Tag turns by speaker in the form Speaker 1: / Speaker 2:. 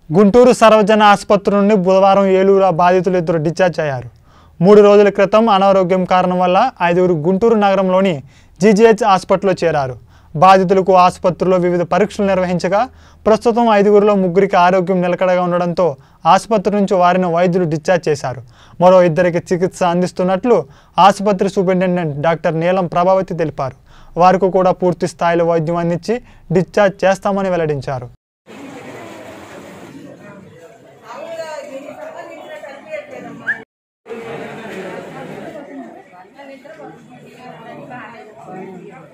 Speaker 1: గుంటూరు సర్వజన ఆసుపత్రి నుండి బుధవారం ఏలూరు బాధితులు ఇద్దరు డిశ్చార్జ్ అయ్యారు మూడు రోజుల క్రితం అనారోగ్యం కారణం వల్ల ఐదుగురు గుంటూరు నగరంలోని జీజీహెచ్ హాస్పిటల్లో చేరారు బాధితులకు ఆసుపత్రిలో వివిధ పరీక్షలు నిర్వహించగా ప్రస్తుతం ఐదుగురిలో ముగ్గురికి ఆరోగ్యం నిలకడగా ఉండడంతో ఆసుపత్రి నుంచి వారిని వైద్యులు డిశ్చార్జ్ చేశారు మరో ఇద్దరికి చికిత్స అందిస్తున్నట్లు ఆసుపత్రి సూపరింటెండెంట్ డాక్టర్ నీలం ప్రభావతి తెలిపారు వారికి కూడా పూర్తి స్థాయిలో వైద్యం అందించి డిశ్చార్జ్ చేస్తామని వెల్లడించారు